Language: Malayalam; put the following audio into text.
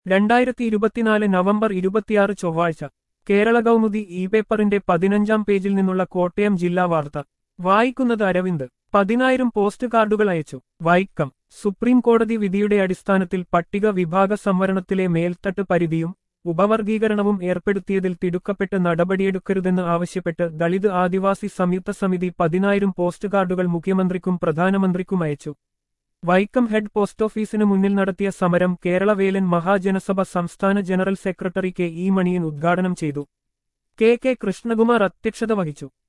രണ്ടായിരത്തി ഇരുപത്തിനാല് നവംബർ ഇരുപത്തിയാറ് ചൊവ്വാഴ്ച കേരള കൗമുദി ഇ പേപ്പറിന്റെ പതിനഞ്ചാം പേജിൽ നിന്നുള്ള കോട്ടയം ജില്ലാ വാർത്ത വായിക്കുന്നത് അരവിന്ദ് പതിനായിരം പോസ്റ്റ് കാർഡുകൾ അയച്ചു വൈക്കം സുപ്രീം കോടതി വിധിയുടെ അടിസ്ഥാനത്തിൽ പട്ടിക വിഭാഗ സംവരണത്തിലെ മേൽത്തട്ട് പരിധിയും ഉപവർഗീകരണവും ഏർപ്പെടുത്തിയതിൽ തിടുക്കപ്പെട്ട് നടപടിയെടുക്കരുതെന്ന് ആവശ്യപ്പെട്ട് ദളിത് ആദിവാസി സംയുക്ത സമിതി പതിനായിരം പോസ്റ്റ് കാർഡുകൾ മുഖ്യമന്ത്രിക്കും പ്രധാനമന്ത്രിക്കും അയച്ചു വൈക്കം ഹെഡ് പോസ്റ്റ് ഓഫീസിന് മുന്നിൽ നടത്തിയ സമരം കേരളവേലൻ മഹാജനസഭ സംസ്ഥാന general secretary K E Maniyan ഉദ്ഘാടനം ചെയ്തു കെ കെ കൃഷ്ണകുമാർ അധ്യക്ഷത വഹിച്ചു